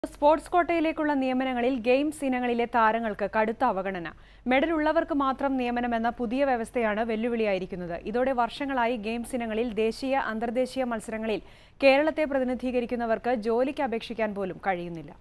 Sports കോട്ടയിലേക്കുള്ള നിയമനങ്ങളിൽ games ഇനങ്ങളിലെ താരങ്ങൾക്ക് കടുത്ത അവഗണന മെഡൽ ഉള്ളവർക്ക് മാത്രം നിയമനമെന്ന പുതിയ വ്യവസ്ഥയാണ് വെല്ലുവിളിയായിരിക്കുന്നത് ഇതോടെ വർഷങ്ങളായി ഗെയിംസ് ഇനങ്ങളിൽ ദേശീയ അന്തർദേശീയ മത്സരങ്ങളിൽ കേരളത്തെ പ്രതിനിധീകരിക്കുന്നവർക്ക് ജോലിക്ക് അപേക്ഷിക്കാൻ പോലും കഴിയുന്നില്ല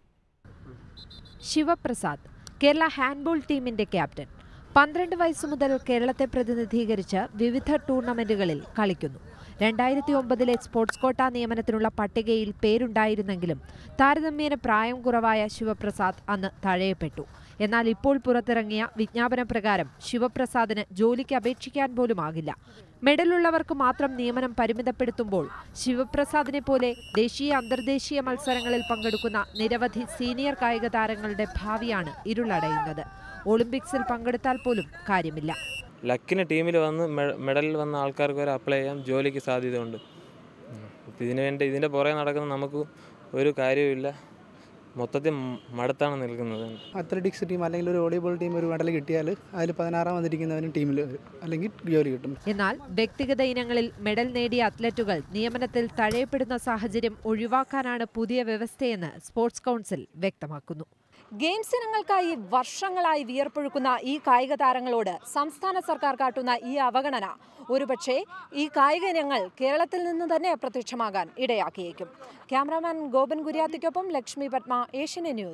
ശിവപ്രസാദ് കേരള ഹാൻഡ്ബോൾ ടീമിന്റെ ക്യാപ്റ്റൻ പന്ത്രണ്ട് വയസ്സു മുതൽ കേരളത്തെ പ്രതിനിധീകരിച്ച് വിവിധ ടൂർണമെന്റുകളിൽ കളിക്കുന്നു രണ്ടായിരത്തി ഒമ്പതിലെ സ്പോർട്സ് കോട്ട നിയമനത്തിനുള്ള പട്ടികയിൽ പേരുണ്ടായിരുന്നെങ്കിലും താരതമ്യേന പ്രായം കുറവായ ശിവപ്രസാദ് അന്ന് തഴയപ്പെട്ടു എന്നാൽ ഇപ്പോൾ പുറത്തിറങ്ങിയ വിജ്ഞാപന പ്രകാരം ശിവപ്രസാദിന് ജോലിക്ക് അപേക്ഷിക്കാൻ പോലുമാകില്ല മെഡലുള്ളവർക്ക് മാത്രം നിയമനം പരിമിതപ്പെടുത്തുമ്പോൾ ശിവപ്രസാദിനെ പോലെ ദേശീയ അന്തർദേശീയ മത്സരങ്ങളിൽ പങ്കെടുക്കുന്ന നിരവധി സീനിയർ കായിക താരങ്ങളുടെ ഭാവിയാണ് ഇരുളടയുന്നത് ഒളിമ്പിക്സിൽ പങ്കെടുത്താൽ പോലും കാര്യമില്ല ലക്കിന് ടീമിൽ വന്ന് മെ- മെഡലിൽ വന്ന ആൾക്കാർക്ക് വരെ അപ്ലൈ ചെയ്യാൻ ജോലിക്ക് സാധ്യതയുണ്ട് ഉം. ഇപ്പം ഇതിന് വേണ്ടി ഇതിൻ്റെ പുറകെ നടക്കുന്ന നമുക്ക് ഒരു കാര്യവുമില്ല മൊത്തത്തിൽ മ- മടുത്താണ് നിൽക്കുന്നത് അത്ലറ്റിക്സ് ടീം അല്ലെങ്കിൽ ഒരു വോളിബോൾ ടീം ഒരു മെഡൽ കിട്ടിയാൽ അതിൽ പതിനാറാം വന്നിരിക്കുന്നവനും ടീമിൽ അല്ലെങ്കിൽ ജോലി കിട്ടും എന്നാൽ വ്യക്തിഗത ഇനങ്ങളിൽ മെഡൽ നേടിയ അത്ലറ്റുകൾ നിയമനത്തിൽ തഴയപ്പെടുന്ന സാഹചര്യം ഒഴിവാക്കാനാണ് പുതിയ വ്യവസ്ഥയെന്ന് സ്പോർട്സ് കൗൺസിൽ വ്യക്തമാക്കുന്നു ഗെയിംസ് ഇനങ്ങൾക്കായി വർഷങ്ങളായി വിയർപ്പൊഴുക്കുന്ന ഈ കായിക താരങ്ങളോട് സംസ്ഥാന സർക്കാർ കാട്ടുന്ന ഈ അവഗണന ഒരുപക്ഷെ ഈ കായിക ഇനങ്ങൾ കേരളത്തിൽ നിന്ന് തന്നെ അപ്രത്യക്ഷമാകാൻ ഇടയാക്കിയേക്കും ക്യാമറാമാൻ ഗോപൻ ഗുര്യാത്തിക്കൊപ്പം ലക്ഷ്മി പത്മ ഏഷ്യൻ ന്യൂസ്